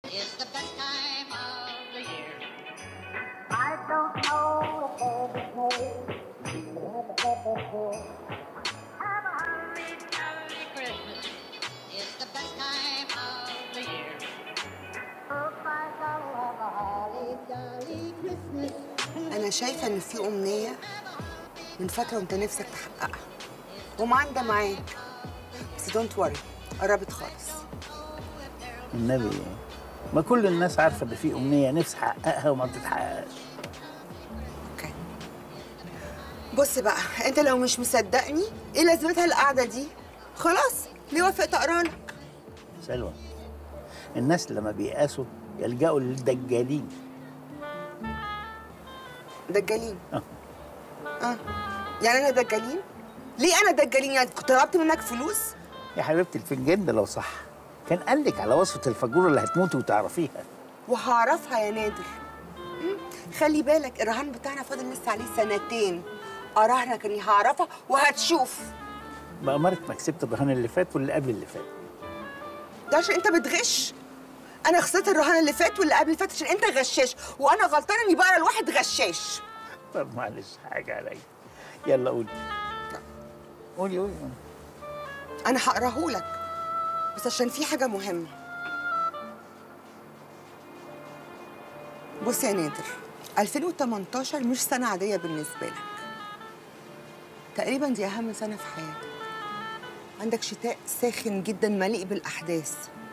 It's the best time of the year. I don't know if there's a place. Have a holly jolly Christmas. It's the best time of the year. Hope I shall have a holly jolly Christmas. انا شايفه ان في امنيه من فتره وانت نفسك تحققها ومعندة معاك بس دونت وري قربت خالص النبي ما كل الناس عارفه ان في امنيه نفسي احققها وما بتتحققش اوكي بص بقى انت لو مش مصدقني ايه لازمتها القعده دي خلاص ليه وافقت اقرا لك سلوى الناس لما بيقاسوا يلجأوا للدجالين دجالين اه اه يعني انا دجالين ليه انا دجالين يعني كنت طلبت منك فلوس يا حبيبتي الفنجان ده لو صح كان قال لك على وصفه الفجوره اللي هتموتي وتعرفيها وهعرفها يا نادر مم. خلي بالك الرهان بتاعنا فاضل لسه عليه سنتين اراهنك اني هعرفها وهتشوف بأمارة ما كسبت الرهان اللي فات واللي قبل اللي فات ده عشان انت بتغش انا خسرت الرهان اللي فات واللي قبل اللي فات عشان انت غشاش وانا غلطانه اني بقرا لواحد غشاش طب معلش حاجه عليا يلا قولي قولي قولي انا هقراهولك بس عشان في حاجه مهمه بص يا نادر 2018 مش سنه عاديه بالنسبه لك تقريبا دي اهم سنه في حياتك عندك شتاء ساخن جدا مليء بالاحداث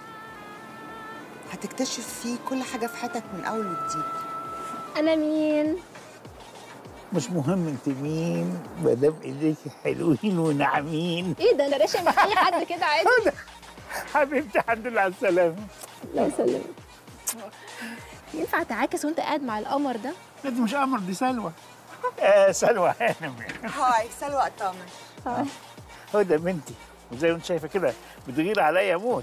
هتكتشف فيه كل حاجه في حياتك من اول وجديد انا مين مش مهم انت مين ما دام ايديكي حلوين وناعمين ايه ده انا راشق مع اي حد كده عادي حبيبتي الحمد لله على السلامه الله يسلمك ينفع تعاكس وانت قاعد مع القمر ده دي مش قمر دي سلوى آه سلوى هانم هاي سلوى الطامن هدى بنتي وزي ما انت شايفه كده بتغير عليا موت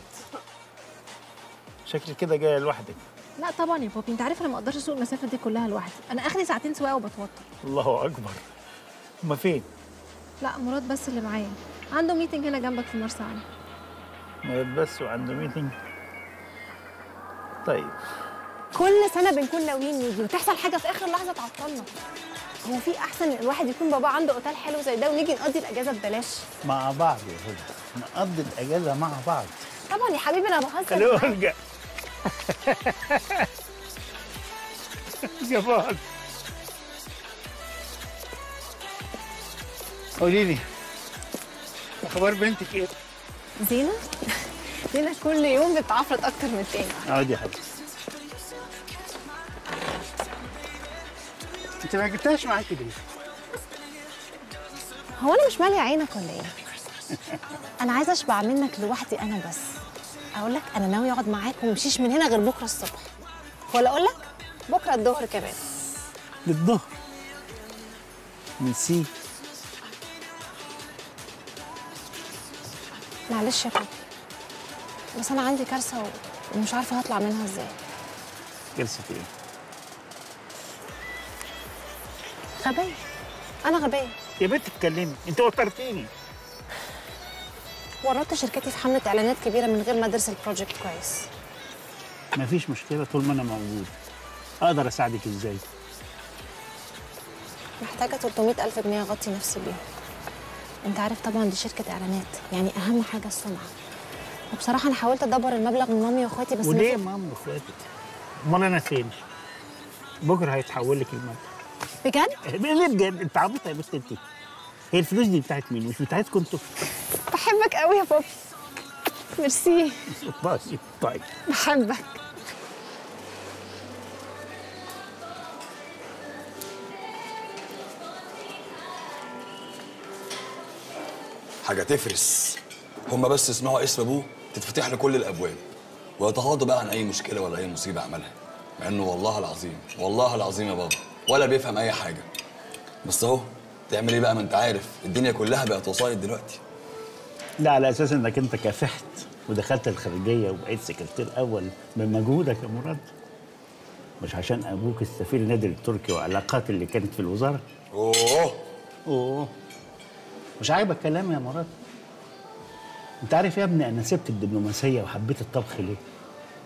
شكلك كده جايه لوحدك لا طبعا يا بابي انت عارف انا ما اقدرش اسوق المسافه دي كلها لوحدي انا اخري ساعتين سواقه وبتوتر الله اكبر هما فين؟ لا مراد بس اللي معايا عنده ميتنج هنا جنبك في مرسى علم مراد بس وعنده ميتنج طيب كل سنه بنكون ناويين نيجي وتحصل حاجه في اخر لحظه تعطلنا هو في احسن ان الواحد يكون بابا عنده اوتيل حلو زي ده ونيجي نقضي الاجازه ببلاش مع بعض يا هدى نقضي الاجازه مع بعض طبعا يا حبيبي انا بهزر الو معاك. ارجع جمال قولي لي اخبار بنتك ايه؟ زينه زينه كل يوم بتعفرت اكتر من التاني اقعدي يا حبيبتي انت ما جبتهاش معاكي ليه؟ هو انا مش ماليه عينك ولا ايه انا عايزه اشبع منك لوحدي انا بس اقول لك انا ناوي اقعد معاك وممشيش من هنا غير بكره الصبح ولا اقول لك بكره الظهر كمان للظهر نسيت معلش يا بابي بس انا عندي كارثه و- ومش عارفه هطلع منها ازاي جلسة ايه؟ غبيه انا غبيه يا بنت اتكلمي انت وترتيني ورطت شركتي في حمله اعلانات كبيره من غير ما ادرس البروجكت كويس مفيش مشكلة طول ما انا موجود اقدر اساعدك ازاي؟ محتاجه 300 الف جنيه اغطي نفسي بيهم انت عارف طبعا دي شركه اعلانات يعني اهم حاجه السمعه وبصراحه انا حاولت ادبر المبلغ من مامي واخواتي بس وليه ما ماما واخواتك؟ امال انا فين؟ بكره هيتحول لك المبلغ بجد ليه بجد؟ انت عبيطه يا بنت انت هي الفلوس دي بتاعت مين؟ مش بتاعتكم انتوا؟ بحبك قوي يا بابي ميرسي ماشي طيب بحبك حاجه تفرس هما بس يسمعوا اسم ابوه تتفتح له كل الابواب ويتغاضوا بقى عن اي مشكله ولا اي مصيبه عملها مع انه والله العظيم والله العظيم يا بابا ولا بيفهم اي حاجه بس اهو تعمل ايه بقى ما انت عارف الدنيا كلها بقت وسايط دلوقتي ده على اساس انك انت كافحت ودخلت الخارجيه وبقيت سكرتير اول بمجهودك يا مراد مش عشان ابوك السفير نادر التركي وعلاقات اللي كانت في الوزاره اوه اوه مش عاجبك كلام يا مراد انت عارف يا ابني انا سبت الدبلوماسيه وحبيت الطبخ ليه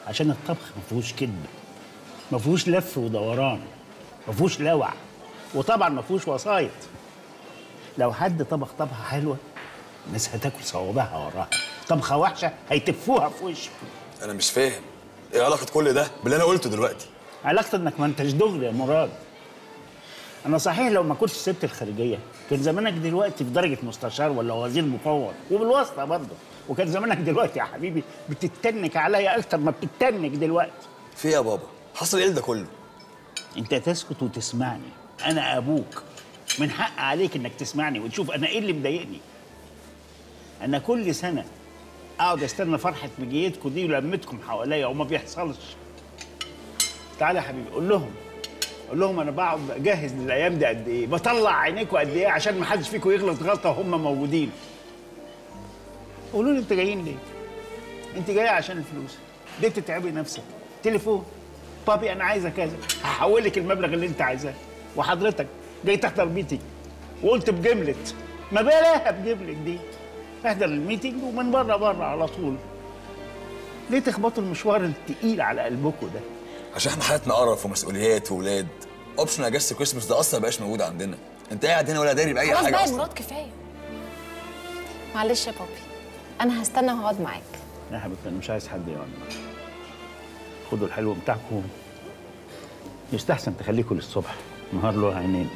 عشان الطبخ ما فيهوش كذب ما فيهوش لف ودوران ما فيهوش لوع وطبعا ما فيهوش وسايط لو حد طبخ طبخه حلوه الناس هتاكل صوابعها وراها طبخه وحشه هيتفوها في وشه انا مش فاهم ايه علاقه كل ده باللي انا قلته دلوقتي علاقته انك ما انتش دغري يا مراد انا صحيح لو ما كنتش سبت الخارجيه كان زمانك دلوقتي في درجه مستشار ولا وزير مفوض وبالواسطه برضه وكان زمانك دلوقتي يا حبيبي بتتنك عليا اكتر ما بتتنك دلوقتي في إيه يا بابا حصل ايه ده كله انت تسكت وتسمعني انا ابوك من حق عليك انك تسمعني وتشوف انا ايه اللي مضايقني انا كل سنه اقعد استنى فرحه مجيتكم دي ولمتكم حواليا وما بيحصلش تعالى يا حبيبي قول لهم قول لهم انا بقعد اجهز للايام دي قد ايه بطلع عينيكم قد ايه عشان ما حدش فيكم يغلط غلطه وهم موجودين قولوا لي انتوا جايين ليه انت جايه عشان الفلوس ليه بتتعبي نفسك تليفون بابي انا عايزه كذا هحولك المبلغ اللي انت عايزاه وحضرتك جاي تحضر ميتنج وقلت بجمله ما بلاها بجمله دي احضر الميتنج ومن بره بره على طول ليه تخبطوا المشوار التقيل على قلبكم ده عشان احنا حياتنا قرف ومسؤوليات واولاد اوبشن اجازه الكريسماس ده اصلا مبقاش موجود عندنا انت قاعد هنا ولا داري باي خلاص حاجه بقى يا اصلا مراد كفايه معلش يا بابي انا هستنى وهقعد معاك يا حبيبتي انا مش عايز حد يقعد معايا. خدوا الحلو بتاعكم يستحسن تخليكم للصبح نهار له عينين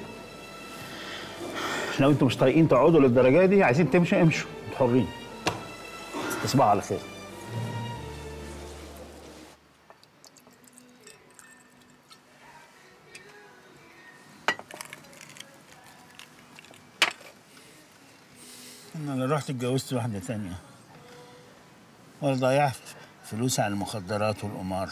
لو انتوا مش طايقين تقعدوا للدرجه دي عايزين تمشوا امشوا انتوا حرين تصبحوا على خير انا لا رحت اتجوزت واحده تانية ولا ضيعت فلوس على المخدرات والقمار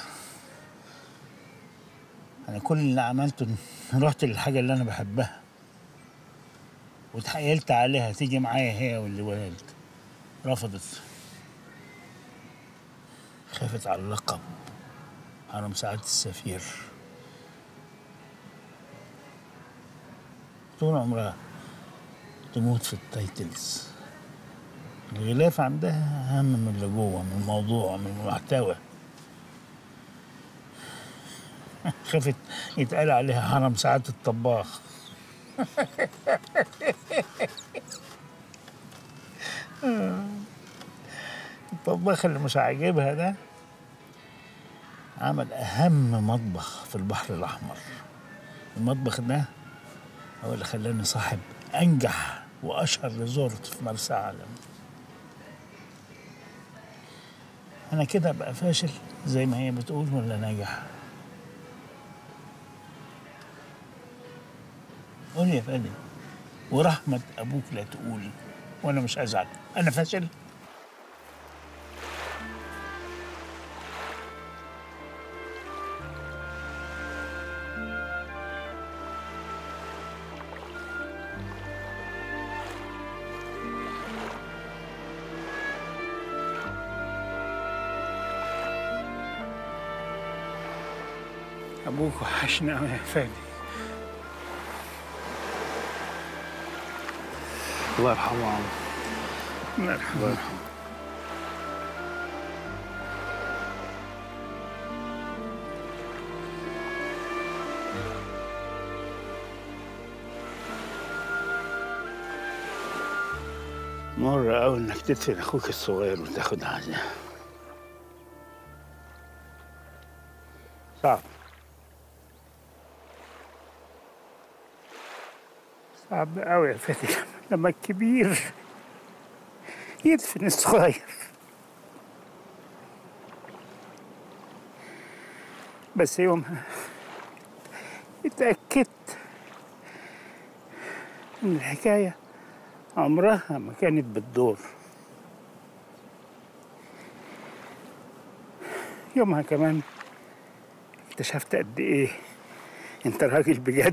انا كل اللي عملته إن رحت للحاجه اللي انا بحبها وتحايلت عليها تيجي معايا هي واللي ولد رفضت خافت على اللقب هرم سعادة السفير طول عمرها تموت في التايتلز الغلاف عندها أهم من اللي جوه من الموضوع من المحتوى خافت يتقال عليها هرم سعادة الطباخ الطباخ اللي مش عاجبها ده عمل أهم مطبخ في البحر الأحمر المطبخ ده هو اللي خلاني صاحب أنجح وأشهر ريزورت في مرسى علم أنا كده أبقى فاشل زي ما هي بتقول ولا ناجح قول لي يا فادي ورحمة أبوك لا تقول وأنا مش هزعل أنا فاشل أبوك وحشنا أوي يا فادي الله يرحمه يا عم الله يرحمه مرة أوي إنك تدفن أخوك الصغير وتاخد عزاء صعب صعب أوي يا فادي لما الكبير يدفن الصغير بس يومها اتأكدت إن الحكاية عمرها ما كانت بتدور يومها كمان اكتشفت قد ايه انت راجل بجد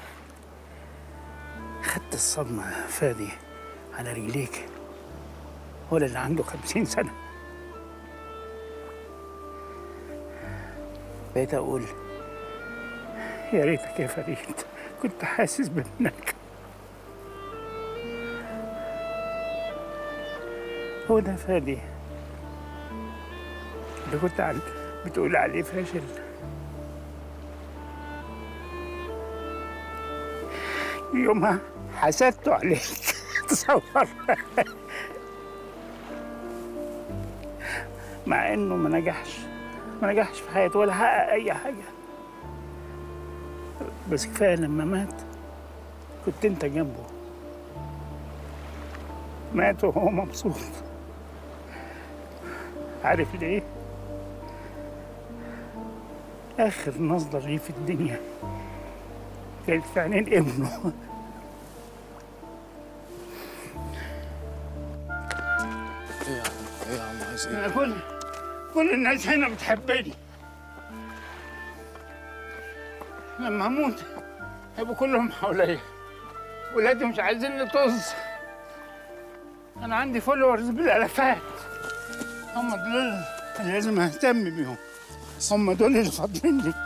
خدت الصدمة يا فادي على رجليك ولا اللي عنده خمسين سنة بقيت أقول يا ريتك يا فريد كنت حاسس بابنك هو ده فادي اللي كنت عل- بتقول عليه فاشل يومها حسدته عليك تصور مع انه ما نجحش ما نجحش في حياته ولا حقق اي حاجه بس كفايه لما مات كنت انت جنبه مات وهو مبسوط عارف ليه؟ آخر نظرة ليه في الدنيا كانت في عينين ابنه ايه يا عم ايه يا عم عايز ايه أنا كل كل الناس هنا بتحبني لما هموت هيبقوا كلهم حواليا ولادي مش عايزيني طز انا عندي فولورز بالالافات هم دول اللي لازم اهتم بيهم هم دول اللي فاضلين لي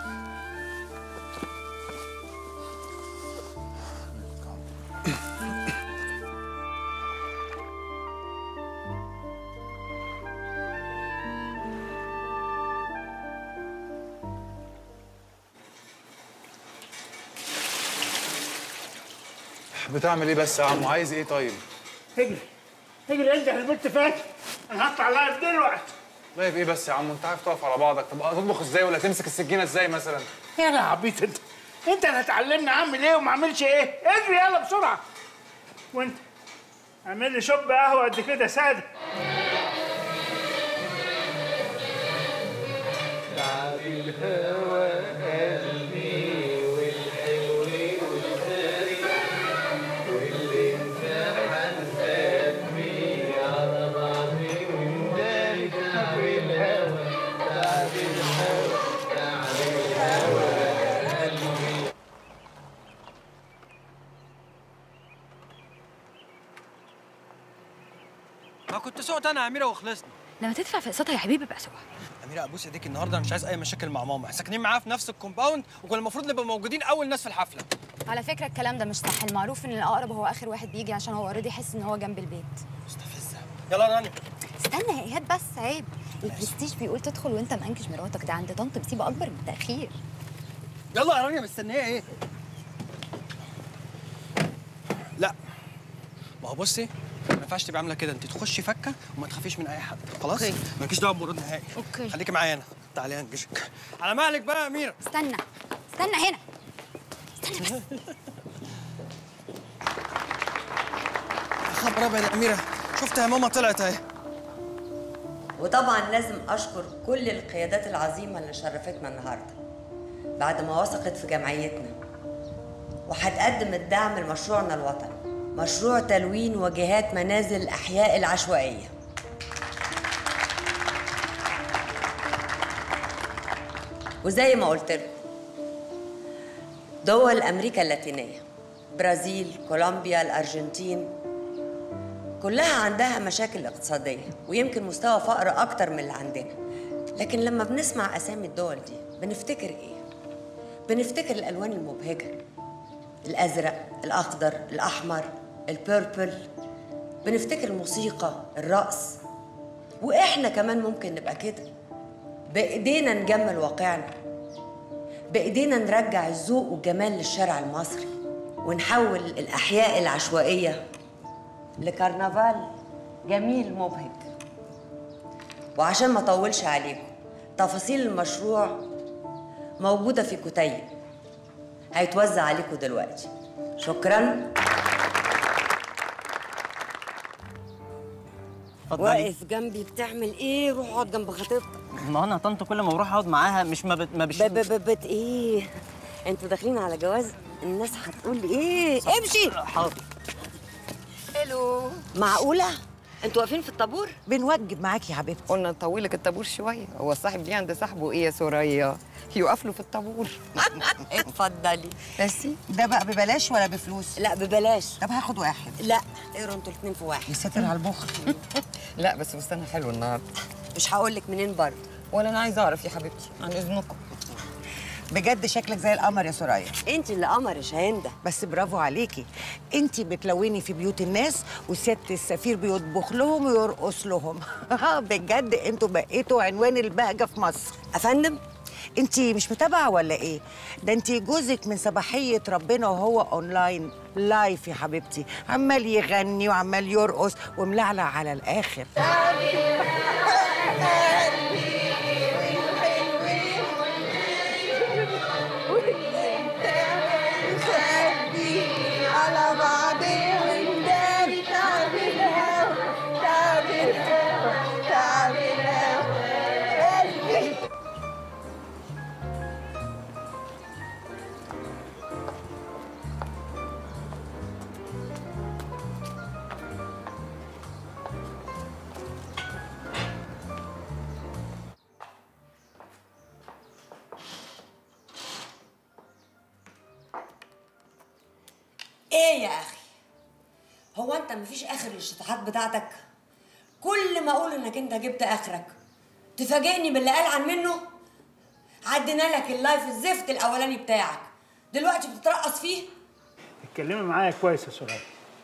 بتعمل ايه بس يا عم عايز ايه طيب اجري اجري انت البنت فات انا هطلع لايف دلوقتي طيب ايه بس يا عم انت عارف تقف على بعضك طب هتطبخ ازاي ولا تمسك السكينه ازاي مثلا يا عبيط انت انت اللي هتعلمني اعمل ايه وما اعملش ايه اجري يلا بسرعه وانت اعمل لي شوب قهوه قد كده ساده ما كنت سقت انا يا اميره وخلصنا لما تدفع في قسطها يا حبيبي بقى سوا اميره ابوس ايديك النهارده انا مش عايز اي مشاكل مع ماما احنا ساكنين معاها في نفس الكومباوند وكنا المفروض نبقى موجودين اول ناس في الحفله على فكره الكلام ده مش صح المعروف ان الاقرب هو اخر واحد بيجي عشان هو اوريدي يحس ان هو جنب البيت مستفزه يلا يا رانيا استنى يا ايهاب بس عيب البرستيج بيقول تدخل وانت منكش مراتك ده عند طنط مصيبه اكبر من التاخير يلا يا رانيا مستنيه ايه لا ما هو بصي ما ينفعش تبقى عامله كده انت تخشي فكه وما تخافيش من اي حد خلاص أوكي. مالكيش دعوه بمراد نهائي أوكي. خليكي معايا انا تعالي انجشك على مهلك بقى يا اميره استنى استنى هنا استنى بس يا خبر ابيض يا اميره شفت يا ماما طلعت اهي وطبعا لازم اشكر كل القيادات العظيمه اللي شرفتنا النهارده بعد ما وثقت في جمعيتنا وهتقدم الدعم لمشروعنا الوطني مشروع تلوين وجهات منازل الاحياء العشوائيه وزي ما قلت لكم دول امريكا اللاتينيه برازيل كولومبيا الارجنتين كلها عندها مشاكل اقتصادية ويمكن مستوى فقر أكتر من اللي عندنا لكن لما بنسمع أسامي الدول دي بنفتكر إيه؟ بنفتكر الألوان المبهجة الأزرق الأخضر الأحمر البيربل بنفتكر الموسيقى الرقص وإحنا كمان ممكن نبقى كده بإيدينا نجمل واقعنا بإيدينا نرجع الذوق والجمال للشارع المصري ونحول الأحياء العشوائية لكرنفال جميل مبهج وعشان ما اطولش عليكم تفاصيل المشروع موجودة في كتيب هيتوزع عليكم دلوقتي شكرا واقف جنبي بتعمل ايه روح اقعد جنب خطيبتك ما انا طنط كل ما بروح اقعد معاها مش ما بت... ما بش... ب- ب- ب- بت ايه انتوا داخلين على جواز الناس هتقول لي ايه امشي حاضر الو معقولة انتوا واقفين في الطابور بنوجب معاكي يا حبيبتي قلنا نطول لك الطابور شويه هو الصاحب دي عند صاحبه ايه يا سوريا يقف له في الطابور اتفضلي ميرسي ده بقى ببلاش ولا بفلوس لا ببلاش طب هاخد واحد لا اقروا انتوا الاثنين في واحد يا ساتر على البخل لا بس فستانها حلو النهارده مش هقول لك منين برضه ولا انا عايزه اعرف يا حبيبتي عن اذنكم بجد شكلك زي القمر يا سوريا انت اللي قمر يا شاهندة بس برافو عليكي انت بتلوني في بيوت الناس وسياده السفير بيطبخ لهم ويرقص لهم بجد انتوا بقيتوا عنوان البهجه في مصر افندم انت مش متابعه ولا ايه ده انت جوزك من صباحيه ربنا وهو اونلاين لايف يا حبيبتي عمال يغني وعمال يرقص وملعلع على الاخر على بعض ونداري تعب الهوى تعب الهوى تعب الهوى ايه يا اخي هو انت مفيش اخر للشطحات بتاعتك كل ما اقول انك انت جبت اخرك تفاجئني باللي قال عن منه عدينا لك اللايف الزفت الاولاني بتاعك دلوقتي بتترقص فيه اتكلمي معايا كويس يا سوريا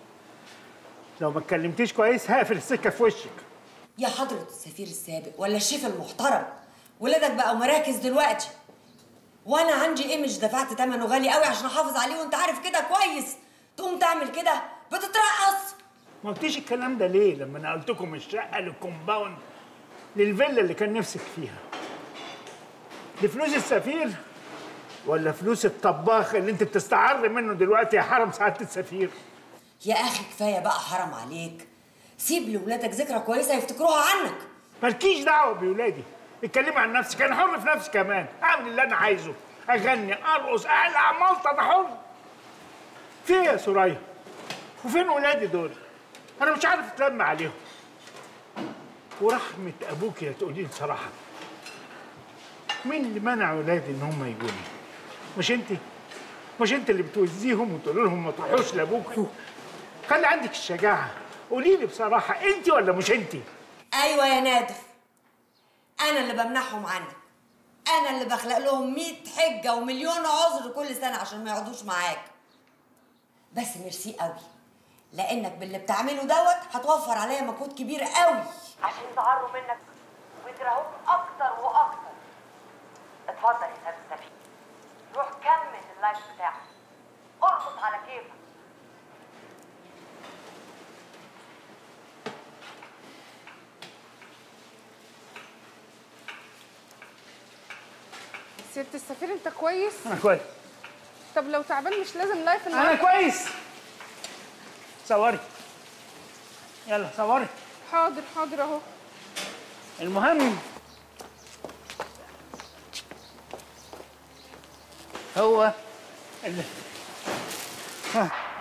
لو ما اتكلمتيش كويس هقفل السكه في وشك يا حضرة السفير السابق ولا الشيف المحترم ولادك بقوا مراكز دلوقتي وانا عندي ايمج دفعت ثمنه غالي قوي عشان احافظ عليه وانت عارف كده كويس تقوم تعمل كده بتترقص ما قلتيش الكلام ده ليه لما نقلتكم الشقه للكومباوند للفيلا اللي كان نفسك فيها دي فلوس السفير ولا فلوس الطباخ اللي انت بتستعر منه دلوقتي يا حرم سعاده السفير يا اخي كفايه بقى حرام عليك سيب لولادك ذكرى كويسه يفتكروها عنك مالكيش دعوه بولادي اتكلمي عن نفسك انا حر في نفسي كمان اعمل اللي انا عايزه اغني ارقص اقلع ملطه انا حر في ايه يا سوريا وفين ولادي دول انا مش عارف اتلم عليهم ورحمه ابوك يا تقولي صراحه مين اللي منع ولادي ان هم يجوني مش انت مش انت اللي بتوزيهم وتقول لهم ما تروحوش لابوكوا خلي عندك الشجاعه قولي لي بصراحه انت ولا مش انت ايوه يا نادر انا اللي بمنعهم عنك انا اللي بخلق لهم 100 حجه ومليون عذر كل سنه عشان ما يقعدوش معاك بس ميرسي قوي لانك باللي بتعمله دوت هتوفر عليا مجهود كبير قوي عشان يتعروا منك ويكرهوك اكتر واكتر اتفضل يا سيد السفير روح كمل اللايف بتاعك ارقص على كيفك سيادة السفير انت كويس؟ انا كويس طب لو تعبان مش لازم لايف انا النهارده كويس صوري يلا صوري حاضر حاضر اهو المهم هو اللي ها